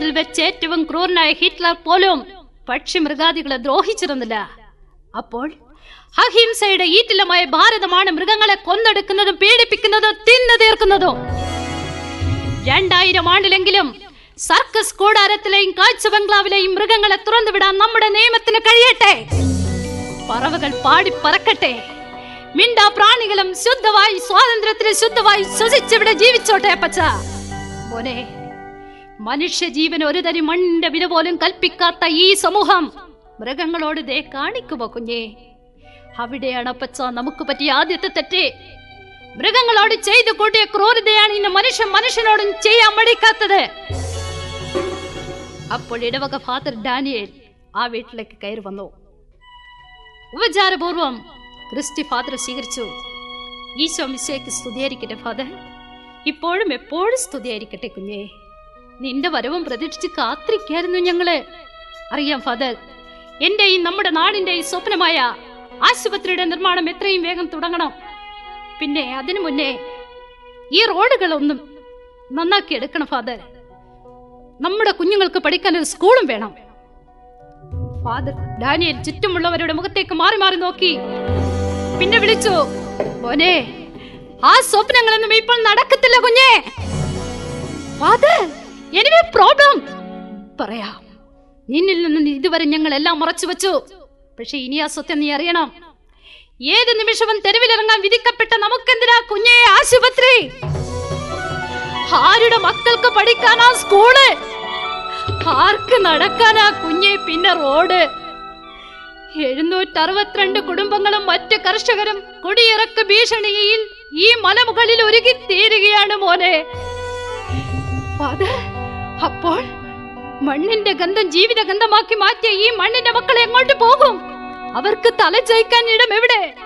ലോകത്തിൽ വെച്ച് ഏറ്റവും ക്രൂരനായ ഹിറ്റ്ലർ പോലും പക്ഷി മൃഗാദികളെ ദ്രോഹിച്ചിരുന്നില്ല അപ്പോൾ അഹിംസയുടെ ഈറ്റിലമായ ഭാരതമാണ് മൃഗങ്ങളെ കൊന്നെടുക്കുന്നതും പീഡിപ്പിക്കുന്നതും തിന്നു തീർക്കുന്നതും രണ്ടായിരം ആണ്ടിലെങ്കിലും സർക്കസ് കൂടാരത്തിലെയും കാഴ്ച ബംഗ്ലാവിലെയും മൃഗങ്ങളെ തുറന്നുവിടാൻ നമ്മുടെ നിയമത്തിന് കഴിയട്ടെ പറവകൾ പാടി പറക്കട്ടെ മിണ്ട പ്രാണികളും ശുദ്ധമായി സ്വാതന്ത്ര്യത്തിന് ശുദ്ധമായി ശ്വസിച്ചിവിടെ ജീവിച്ചോട്ടെ അപ്പച്ച മോനെ മനുഷ്യ ജീവൻ ഒരു തരി മണ്ണിന്റെ വില പോലും കൽപ്പിക്കാത്ത ഈ സമൂഹം മൃഗങ്ങളോട് ദേ കാണിക്കുമോ കുഞ്ഞേ അവിടെയാണ് അപ്പച്ച നമുക്ക് പറ്റിയ ആദ്യത്തെ തെറ്റ് മൃഗങ്ങളോട് ചെയ്തു കൂട്ടിയ ക്രൂരതയാണ് ഇന്ന് മനുഷ്യൻ മനുഷ്യനോടും ചെയ്യാൻ മടിക്കാത്തത് അപ്പോൾ ഇടവക ഫാദർ ഡാനിയേൽ ആ വീട്ടിലേക്ക് കയറി വന്നു ഉപചാരപൂർവം ക്രിസ്റ്റി ഫാദർ സ്വീകരിച്ചു ഈശോ മിശയ്ക്ക് സ്തുതിയായിരിക്കട്ടെ ഫാദർ ഇപ്പോഴും എപ്പോഴും സ്തുതിയായിരിക്കട്ടെ കുഞ്ഞേ നിന്റെ വരവും പ്രതീക്ഷിച്ച് കാത്തിരിക്കായിരുന്നു ഞങ്ങള് അറിയാം ഫാദർ എന്റെ ഈ നമ്മുടെ നാടിന്റെ ഈ സ്വപ്നമായ ആശുപത്രിയുടെ നിർമ്മാണം എത്രയും വേഗം തുടങ്ങണം പിന്നെ അതിനു മുന്നേ ഈ റോഡുകളൊന്നും നന്നാക്കി എടുക്കണം ഫാദർ നമ്മുടെ കുഞ്ഞുങ്ങൾക്ക് പഠിക്കാൻ ഒരു സ്കൂളും വേണം ഫാദർ ഡാനിയൽ ചുറ്റുമുള്ളവരുടെ മുഖത്തേക്ക് മാറി മാറി നോക്കി പിന്നെ വിളിച്ചു മോനെ ആ സ്വപ്നങ്ങളൊന്നും ഇപ്പോൾ നടക്കത്തില്ല കുഞ്ഞേ ഫാദർ എനിവേ പ്രോബ്ലം പറയാം നിന്നിൽ നിന്ന് ഇതുവരെ ഞങ്ങൾ എല്ലാം മറച്ചു വെച്ചു പക്ഷെ ഇനി ആ സത്യം നീ അറിയണം ഏത് നിമിഷവും തെരുവിലിറങ്ങാൻ വിധിക്കപ്പെട്ട നമുക്കെന്തിനാ കുഞ്ഞേ ആശുപത്രി ആരുടെ മക്കൾക്ക് പഠിക്കാനാ സ്കൂള് ആർക്ക് നടക്കാനാ കുഞ്ഞെ പിന്നെ റോഡ് എഴുന്നൂറ്റി അറുപത്തിരണ്ട് കുടുംബങ്ങളും മറ്റ് കർഷകരും കുടിയിറക്ക് ഭീഷണിയിൽ ഈ മലമുകളിൽ ഒരുകി തീരുകയാണ് മോനെ ഫാദർ അപ്പോൾ മണ്ണിന്റെ ഗന്ധം ജീവിത ഗന്ധമാക്കി മാറ്റിയ ഈ മണ്ണിന്റെ മക്കൾ എങ്ങോട്ട് പോകും അവർക്ക് തല ചയിക്കാൻ ഇടം എവിടെ